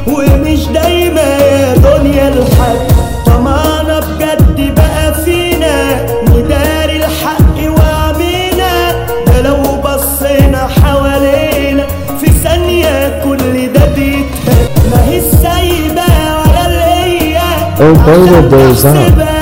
ومش دايما يا دنيا الحق طمعنا بجد بقى فينا نداري الحق وعمينا ده لو بصينا حوالينا في ثانية كل ده بيتهد ما هي السايبة ولا اللي هي Oh, baby, عشان there's that. تحسبها